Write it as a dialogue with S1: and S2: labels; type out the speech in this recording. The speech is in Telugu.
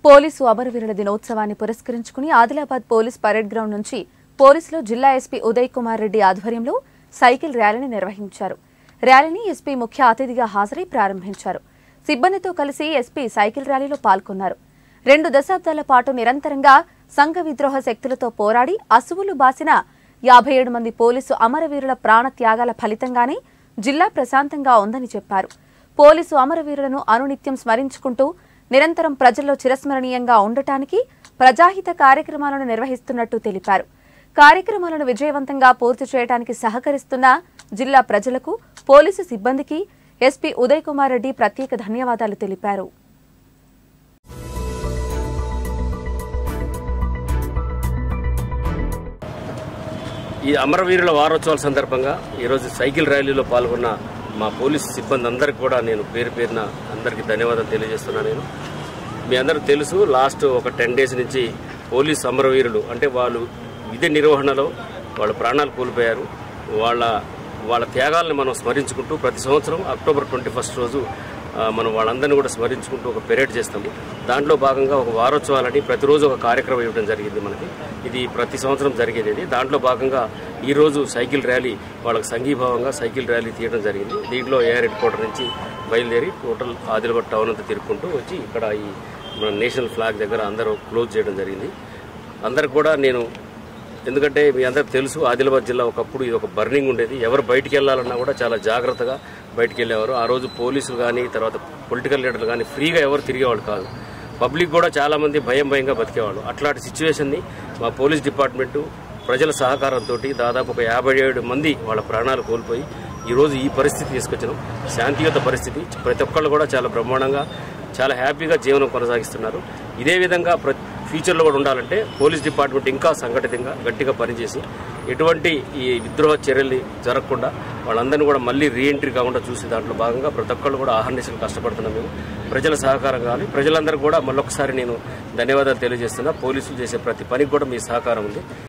S1: పోలీసు అమరవీరుల దినోత్సవాన్ని పురస్కరించుకుని ఆదిలాబాద్ పోలీస్ పరేడ్ గ్రౌండ్ నుంచి పోలీసులు జిల్లా ఎస్పీ ఉదయ్ కుమార్ రెడ్డి ఆధ్వర్యంలో సైకిల్ ర్యాలీని నిర్వహించారు ర్యాలీని ఎస్పీ ముఖ్య అతిథిగా హాజరై ప్రారంభించారు సిబ్బందితో కలిసి ఎస్పీ సైకిల్ ర్యాలీలో పాల్గొన్నారు రెండు దశాబ్దాల పాటు నిరంతరంగా సంఘ విద్రోహ శక్తులతో పోరాడి అసువులు బాసిన యాభై ఏడు మంది పోలీసు అమరవీరుల ప్రాణ త్యాగాల ఫలితంగానే జిల్లా ప్రశాంతంగా ఉందని చెప్పారు పోలీసు అమరవీరులను అనునిత్యం స్మరించుకుంటూ నిరంతరం ప్రజల్లో చిరస్మరణీయంగా ఉండటానికి ప్రజాహిత కార్యక్రమాలను నిర్వహిస్తున్నట్టు తెలిపారు కార్యక్రమాలను విజయవంతంగా పూర్తి చేయడానికి సహకరిస్తున్న జిల్లా ప్రజలకు పోలీసు సిబ్బందికి ఎస్పీ ఉదయ్ కుమార్ రెడ్డి ప్రత్యేక ధన్యవాదాలు తెలిపారు
S2: ఈ అమరవీరుల వారోత్సవాల సందర్భంగా ఈరోజు సైకిల్ ర్యాలీలో పాల్గొన్న మా పోలీసు సిబ్బంది అందరికి కూడా నేను పేరు పేరున అందరికీ ధన్యవాదాలు తెలియజేస్తున్నాను నేను మీ అందరికి తెలుసు లాస్ట్ ఒక టెన్ డేస్ నుంచి పోలీస్ అమరవీరులు అంటే వాళ్ళు విధి నిర్వహణలో వాళ్ళ ప్రాణాలు కోల్పోయారు వాళ్ళ వాళ్ళ త్యాగాలను మనం స్మరించుకుంటూ ప్రతి సంవత్సరం అక్టోబర్ ట్వంటీ ఫస్ట్ రోజు ఆ, మనం వాళ్ళందరినీ కూడా స్మరించుకుంటూ ఒక పెరేడ్ చేస్తాము దాంట్లో భాగంగా ఒక వారోత్సవాలని ప్రతిరోజు ఒక కార్యక్రమం ఇవ్వడం జరిగింది మనకి ఇది ప్రతి సంవత్సరం జరిగేది ఇది దాంట్లో భాగంగా ఈరోజు సైకిల్ ర్యాలీ వాళ్ళకి సంఘీభావంగా సైకిల్ ర్యాలీ తీయడం జరిగింది దీంట్లో ఏఆర్ హెడ్ క్వార్టర్ నుంచి బయలుదేరి టోటల్ ఆదిలాబాద్ టౌన్ అంతా తిరుక్కుంటూ వచ్చి ఇక్కడ ఈ మన నేషనల్ ఫ్లాగ్ దగ్గర అందరూ క్లోజ్ చేయడం జరిగింది అందరికి కూడా నేను ఎందుకంటే మీ అందరికి తెలుసు ఆదిలాబాద్ జిల్లా ఒకప్పుడు ఇది ఒక బర్నింగ్ ఉండేది ఎవరు బయటికి వెళ్ళాలన్నా కూడా చాలా జాగ్రత్తగా బయటికి వెళ్ళేవారు ఆ రోజు పోలీసులు కానీ తర్వాత పొలిటికల్ లీడర్లు కానీ ఫ్రీగా ఎవరు తిరిగేవాళ్ళు కాదు పబ్లిక్ కూడా చాలా మంది భయం భయంగా బతికేవాళ్ళు అట్లాంటి సిచ్యువేషన్ని మా పోలీస్ డిపార్ట్మెంటు ప్రజల సహకారంతో దాదాపు ఒక యాభై ఏడు మంది వాళ్ళ ప్రాణాలు కోల్పోయి ఈరోజు ఈ పరిస్థితి తీసుకొచ్చినాం శాంతియుత పరిస్థితి ప్రతి ఒక్కళ్ళు కూడా చాలా బ్రహ్మాండంగా చాలా హ్యాపీగా జీవనం కొనసాగిస్తున్నారు ఇదే విధంగా ప్ర ఫ్యూచర్లో కూడా ఉండాలంటే పోలీస్ డిపార్ట్మెంట్ ఇంకా సంఘటితంగా గట్టిగా పనిచేసి ఎటువంటి ఈ విద్రోహ చర్యలు జరగకుండా వాళ్ళందరినీ కూడా మళ్ళీ రీఎంట్రీ కాకుండా చూసి దాంట్లో భాగంగా ప్రతి ఒక్కళ్ళు కూడా ఆహర్నిశలు కష్టపడుతున్నాం మేము ప్రజల సహకారం కావాలి ప్రజలందరూ కూడా మళ్ళొకసారి నేను ధన్యవాదాలు తెలియజేస్తున్నా పోలీసులు చేసే ప్రతి పనికి కూడా మీ సహకారం ఉంది